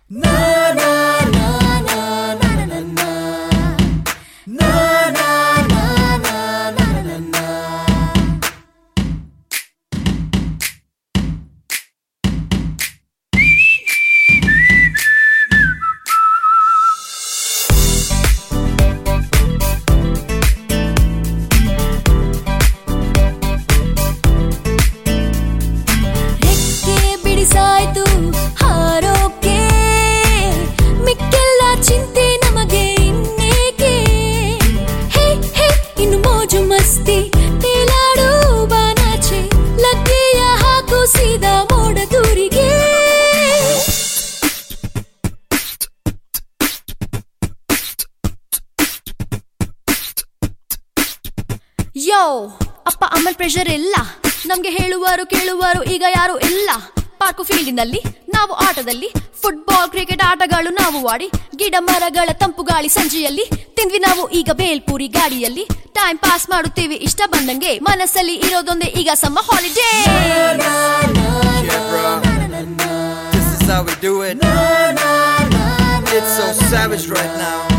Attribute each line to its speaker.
Speaker 1: ರೆಕ್ಕೆ ಬಿಡಿಸಾಯ್ತು ಹಾರೋಕೆ ಮಿಕ್ಕೆಲ್ಲ ಚಿಂತೆ ನಮಗೆ ಇನ್ನೇಕೆ ಹೇ ಹೇ ಇನ್ನು ಮೋಜು ಮಸ್ತಿ ತೇಲಾಡು ಬಾನಾಚೆ ಲಗ್ಗೆಯ ಹಾಕು ಸೀದಾ ಮೋಡ ದೂರಿಗೆ ಯೋ ಅಪ್ಪ ಅಮ್ಮನ ಪ್ರೆಷರ್ ಇಲ್ಲ ನಮ್ಗೆ ಹೇಳುವರು ಕೇಳುವರು ಈಗ ಯಾರು ಇಲ್ಲ ಪಾರ್ಕು ಫೀಲ್ಡಿನಲ್ಲಿ ನಾವು ಆಟದಲ್ಲಿ ಫುಟ್ಬಾಲ್ ಕ್ರಿಕೆಟ್ ಆಟಗಳು ನಾವು ಆಡಿ ಗಿಡ ಮರಗಳ ತಂಪು ಗಾಳಿ ಸಂಜೆಯಲ್ಲಿ ತಿಂದ್ವಿ ನಾವು ಈಗ ಬೇಲ್ಪೂರಿ ಗಾಡಿಯಲ್ಲಿ ಟೈಮ್ ಪಾಸ್ ಮಾಡುತ್ತೇವೆ ಇಷ್ಟ ಬಂದಂಗೆ ಮನಸ್ಸಲ್ಲಿ ಇರೋದೊಂದೇ ಈಗ summer holiday
Speaker 2: Yeah, bro. This is how we do it. It's so savage right now.